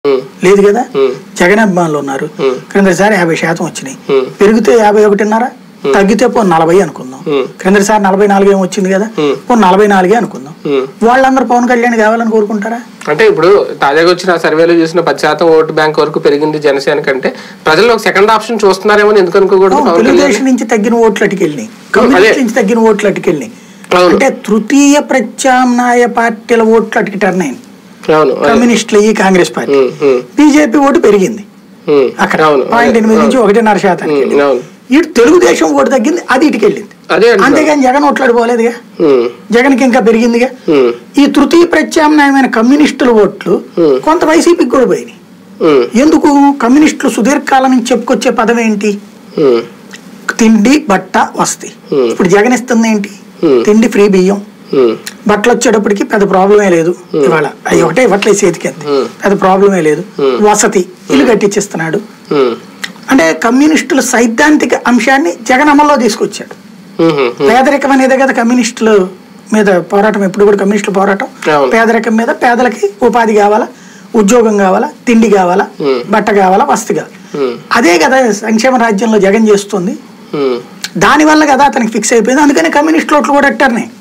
ఉమ్, లేదు కదా ఉమ్, జగన్ అభిమానులు ఉన్నారు Hmm. క్రిందసారి యాభై శాతం వచ్చినాయి Hmm. పెరిగితే యాభై ఒకటిన్నర తగ్గితే పో నలభై అనుకుందాం Hmm. క్రిందసారి నలభై నాలుగు ఏమి వచ్చింది కదా Hmm. పో నలభై నాలుగే అనుకుందాం ఉమ్. వాళ్ళందరూ పవన్ కళ్యాణ్ కావాలని కోరుకుంటారా అంటే ఇప్పుడు తాజాగా వచ్చిన సర్వేలో చూసిన పది శాతం ఓటు బ్యాంక్ వరకు పెరిగింది జనసేన కంటే ప్రజలు ఒక సెకండ్ ఆప్షన్ చూస్తున్నారేమో ఎందుకు అనుకోకూడదు అవును, పవన్ కళ్యాణ్ తెలుగుదేశం నుంచి తగ్గిన ఓట్లు అటుకెళ్ళినాయి కమ్యూనిస్ట్ నుంచి తగ్గిన ఓట్లు అటుకెళ్ళినాయి అవును. అంటే తృతీయ ప్రత్యామ్నాయ పార్టీల ఓట్లు అటుకి టర్న్ అయింది అవును అదే. కమ్యూనిస్టులు ఈ Congress party um, um, BJP vote పెరిగింది ఉమ్, అక్కడ అవును పాయింట్ అదే, ఎనిమిది నుంచి అవును. ఒకటిన్నర శాతానికి ఉమ్, వెళ్ళింది. అవును ఇటు తెలుగుదేశం ఓటు తగ్గింది అది ఇటుకి వెళ్ళింది అదే అంటున్నా. అంతేగాని జగన్ ఓట్లాడి పోలేదుగా ఉమ్, జగన్కి ఇంకా పెరిగిందిగా ఉమ్, ఈ తృతీయ ప్రత్యామ్నాయమైన కమ్యూనిస్టుల ఓట్లు Hmm. కొంత వైసీపీకి కూడా పోయినాయి ఉమ్, ఎందుకు కమ్యూనిస్టులు సుదీర్ఘకాలం నుంచి చెప్పుకొచ్చే పదం ఏంటి ఉమ్, తిండి బట్ట వస్తాయి Hmm. ఇప్పుడు జగన్ ఇస్తుంది ఏంటి Hmm. తిండి ఫ్రీ బియ్యం ఉమ్, బట్టలు వచ్చేటప్పటికి పెద్ద ప్రాబ్లమే లేదు ఇవాళ అవి ఒకటే ఇవ్వట్లేదు చేతికి అంతే Hmm. పెద్ద ప్రాబ్లమే లేదు Hmm. వసతి ఇల్లు కట్టించిస్తున్నాడు ఉమ్, అంటే కమ్యూనిస్టుల సైద్ధాంతిక అంశాన్ని జగన్ అమల్లో తీసుకొచ్చాడు ఉమ్, ఉమ్, పేదరికం అనేదే కదా కమ్యూనిస్టుల మీద పోరాటం ఎప్పుడు కూడా కమ్యూనిస్టుల పోరాటం అవును. పేదరికం మీద పేదలకి ఉపాధి కావాలా ఉద్యోగం కావాలా తిండి కావాలా Hmm. బట్ట కావాలా వసతి కావాలి ఉమ్, అదే కదా సంక్షేమ రాజ్యంలో జగన్ చేస్తుంది ఉమ్, దానివల్ల కదా అతనికి ఫిక్స్ అయిపోయింది అందుకని కమ్యూనిస్ట్ ఓట్లు కూడా ఎట్టారనే